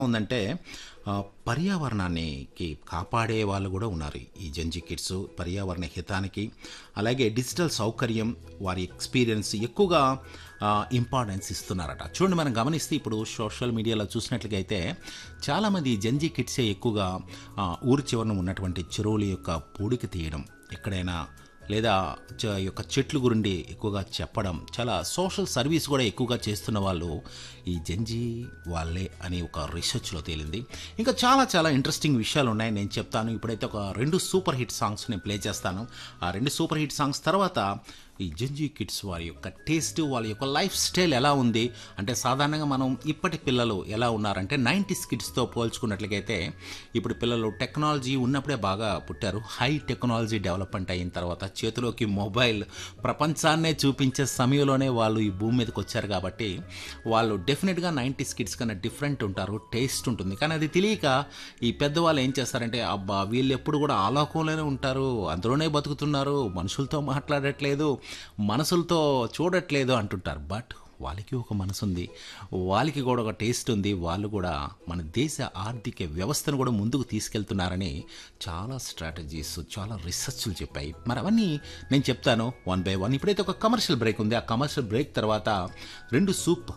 ఉందంటే ఆ, పర్యావరణానికి కాపాడే వాళ్ళు కూడా ఉన్నారు ఈ జంజీ కిడ్స్ పర్యావరణ హితానికి అలాగే డిజిటల్ సౌకర్యం వారి ఎక్స్పీరియన్స్ ఎక్కువగా ఇంపార్టెన్స్ ఇస్తున్నారట చూడండి మనం గమనిస్తే ఇప్పుడు సోషల్ మీడియాలో చూసినట్లుగా అయితే చాలామంది జంజీ కిడ్సే ఎక్కువగా ఆ, ఊరి చివరన ఉన్నటువంటి చెరువుల యొక్క పూడికి తీయడం ఎక్కడైనా లేదా చ- యొక్క చెట్లు గురించి ఎక్కువగా చెప్పడం చాలా సోషల్ సర్వీస్ కూడా ఎక్కువగా చేస్తున్న వాళ్ళు ఈ జంజీ వాళ్ళే అని ఒక రీసెర్చ్లో తేలింది ఇంకా చాలా చాలా ఇంట్రెస్టింగ్ విషయాలు ఉన్నాయి నేను చెప్తాను ఇప్పుడైతే ఒక రెండు సూపర్ హిట్ సాంగ్స్ నేను ప్లే చేస్తాను ఆ రెండు సూపర్ హిట్ సాంగ్స్ తర్వాత ఈ జంజీ కిడ్స్ వారి యొక్క టేస్ట్ వాళ్ళ యొక్క లైఫ్ స్టైల్ ఎలా ఉంది అంటే సాధారణంగా మనం ఇప్పటి పిల్లలు ఎలా ఉన్నారంటే నైంటీస్ కిడ్స్తో పోల్చుకున్నట్లయితే ఇప్పుడు పిల్లలు టెక్నాలజీ ఉన్నప్పుడే బాగా పుట్టారు హై టెక్నాలజీ డెవలప్మెంట్ అయిన తర్వాత చేతిలోకి మొబైల్ ప్రపంచాన్నే చూపించే సమయంలోనే వాళ్ళు ఈ భూమి మీదకి వచ్చారు కాబట్టి వాళ్ళు డెఫినెట్గా నైంటీస్ కిడ్స్ కన్నా డిఫరెంట్ ఉంటారు టేస్ట్ ఉంటుంది కానీ అది తెలియక ఈ పెద్దవాళ్ళు ఏం చేస్తారంటే అబ్బా వీళ్ళు ఎప్పుడు కూడా ఆలోకంలోనే ఉంటారు అందులోనే బతుకుతున్నారు మనుషులతో మాట్లాడట్లేదు మనసులతో చూడట్లేదు అంటుంటారు బట్ వాళ్ళకి ఒక మనసు ఉంది వాళ్ళకి కూడా ఒక టేస్ట్ ఉంది వాళ్ళు కూడా మన దేశ ఆర్థిక వ్యవస్థను కూడా ముందుకు తీసుకెళ్తున్నారని చాలా స్ట్రాటజీస్ చాలా రీసెర్చ్లు చెప్పాయి మరి అవన్నీ నేను చెప్తాను వన్ బై వన్ ఇప్పుడైతే ఒక కమర్షియల్ బ్రేక్ ఉంది ఆ కమర్షియల్ బ్రేక్ తర్వాత రెండు సూపర్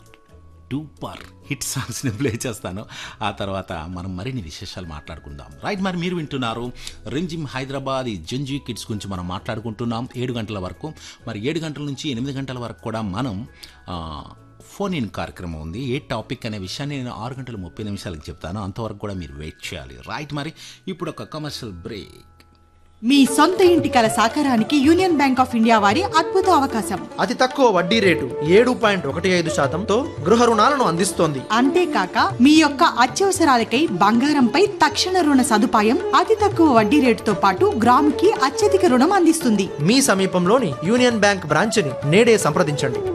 డూపర్ హిట్ సాంగ్స్ని ప్లే చేస్తాను ఆ తర్వాత మనం మరిన్ని విశేషాలు మాట్లాడుకుందాం రైట్ మరి మీరు వింటున్నారు రింజిమ్ హైదరాబాద్ ఈ జంజీ కిడ్స్ గురించి మనం మాట్లాడుకుంటున్నాం ఏడు గంటల వరకు మరి ఏడు గంటల నుంచి ఎనిమిది గంటల వరకు కూడా మనం ఆ, ఫోన్ ఇన్ కార్యక్రమం ఉంది ఏ టాపిక్ అనే విషయాన్ని నేను ఆరు గంటల ముప్పై నిమిషాలకు చెప్తాను అంతవరకు కూడా మీరు వెయిట్ చేయాలి రైట్ మరి ఇప్పుడు ఒక కమర్షియల్ బ్రేక్ మీ సొంత ఇంటి కల సాకారానికి యూనియన్ బ్యాంక్ ఆఫ్ ఇండియా వారి అద్భుత అవకాశం అతి తక్కువ వడ్డీ రేటు ఏడు పాయింట్ ఒకటి ఐదు శాతంతో గృహ రుణాలను అందిస్తోంది అంతేకాక మీ యొక్క అత్యవసరాలకై బంగారంపై తక్షణ రుణ సదుపాయం అతి తక్కువ వడ్డీ రేటుతో పాటు గ్రాముకి అత్యధిక రుణం అందిస్తుంది మీ సమీపంలోని యూనియన్ బ్యాంక్ బ్రాంచ్ని నేడే సంప్రదించండి